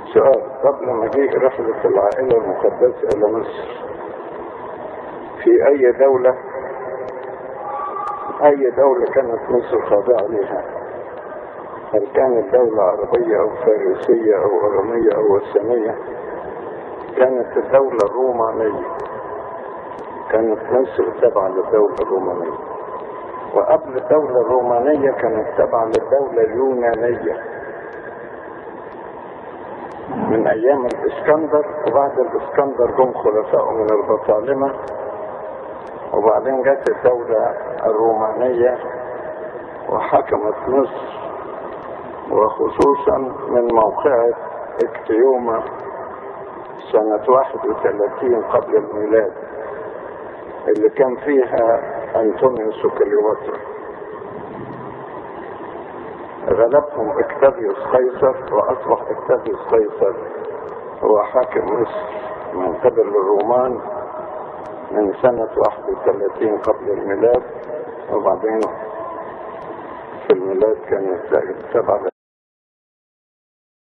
سؤال قبل مجيء رحلة العائلة المقدسة إلى مصر في أي دولة أي دولة كانت مصر خاضعة لها هل كانت دولة عربية أو فارسية أو أرامية أو وثنية كانت الدولة الرومانية كانت مصر تابعة للدولة الرومانية وقبل الدولة الرومانية كانت تابعة للدولة اليونانية من أيام الإسكندر وبعد الإسكندر جم خلفاء من البطالمة وبعدين جت الدولة الرومانية وحكمت مصر وخصوصا من موقعة اكتيوما سنة 31 قبل الميلاد اللي كان فيها أنطونيوس وكليوباترا غلبهم اكتافيوس قيصر وأصبح اكتافيوس قيصر هو حاكم مصر من قبل الرومان من سنة 31 قبل الميلاد وبعدين في الميلاد كانت تبع